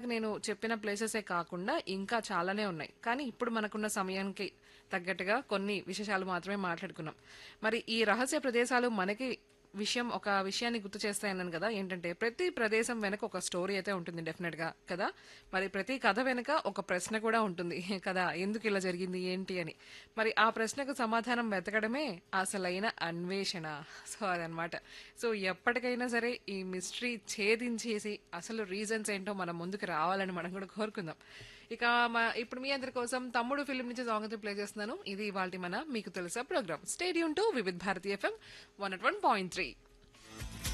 నేను చెప్పిన ప్లేసెసే కాకుండా ఇంకా చాలానే ఉన్నాయి కానీ ఇప్పుడు మనకున్న సమయానికి తగ్గట్టుగా కొన్ని విశేషాలు మాత్రమే మాట్లాడుకున్నాం మరి ఈ రహస్య ప్రదేశాలు మనకి విషయం ఒక విషయాన్ని గుర్తు చేస్తాయన్నాను కదా ఏంటంటే ప్రతి ప్రదేశం వెనక ఒక స్టోరీ అయితే ఉంటుంది డెఫినెట్ గా కదా మరి ప్రతి కథ వెనుక ఒక ప్రశ్న కూడా ఉంటుంది కదా ఎందుకు ఇలా జరిగింది ఏంటి అని మరి ఆ ప్రశ్నకు సమాధానం వెతకడమే అసలైన అన్వేషణ సో అదనమాట సో ఎప్పటికైనా సరే ఈ మిస్టరీ ఛేదించేసి అసలు రీజన్స్ ఏంటో మనం ముందుకు రావాలని మనం కూడా కోరుకుందాం ఇక మా- ఇప్పుడు మీ అందరి కోసం తమ్ముడు ఫిల్మ్ నుంచి సాంగ్ అయితే ప్లే చేస్తున్నాను ఇది ఇవాళ మన మీకు తెలుసా programme stadium to Vividh Bharati FM one at one point three